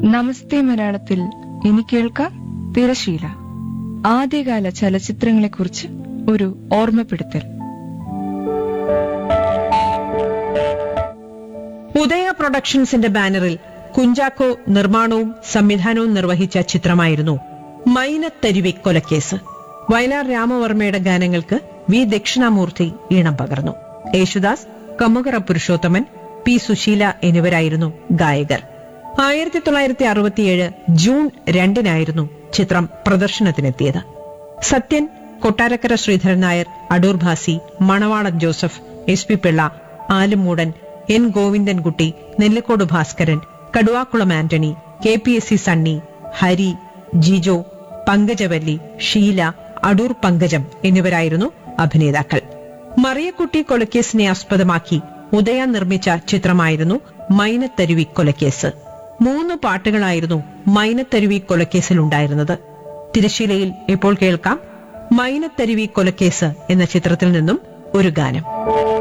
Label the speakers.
Speaker 1: നമസ്തേ മലയാളത്തിൽ ഇനി കേൾക്കാം തിരശീല ആദ്യകാല ചലച്ചിത്രങ്ങളെക്കുറിച്ച് ഒരു ഓർമ്മപ്പെടുത്തൽ
Speaker 2: ഉദയ പ്രൊഡക്ഷൻസിന്റെ ബാനറിൽ കുഞ്ചാക്കോ നിർമ്മാണവും സംവിധാനവും നിർവഹിച്ച ചിത്രമായിരുന്നു മൈനത്തരുവി കൊലക്കേസ് വയലാർ രാമവർമ്മയുടെ ഗാനങ്ങൾക്ക് വി ദക്ഷിണാമൂർത്തി ഈണം പകർന്നു യേശുദാസ് കമ്മുകറ പുരുഷോത്തമൻ പി സുശീല എന്നിവരായിരുന്നു ഗായകർ ആയിരത്തി തൊള്ളായിരത്തി അറുപത്തിയേഴ് ജൂൺ രണ്ടിനായിരുന്നു ചിത്രം പ്രദർശനത്തിനെത്തിയത് Sathyan Kottarakkara Sreedharan Nair Adoor Bhasi Manavalan Joseph S P Pillai Aalummoodan N Govindankutty Nellikode Bhaskaran Kaduvakulam Antony K P S C Sunny Hari Jijo Pankajavalli Sheela Adoor Pankajam എന്നിവരായിരുന്നു അഭിനേതാക്കൾ മറിയക്കുട്ടി കൊലക്കേസിനെ ആസ്പദമാക്കി ഉദയ നിർമ്മിച്ച ചിത്രമായിരുന്നു മൈനത്തരുവി കൊലക്കേസ് മൂന്ന് പാട്ടുകളായിരുന്നു മൈനത്തരുവി കൊലക്കേസിൽ ഉണ്ടായിരുന്നത് തിരശീലയിൽ ഇപ്പോൾ കേൾക്കാം മൈനത്തരുവി കൊലക്കേസ് എന്ന ചിത്രത്തിൽ നിന്നും ഒരു ഗാനം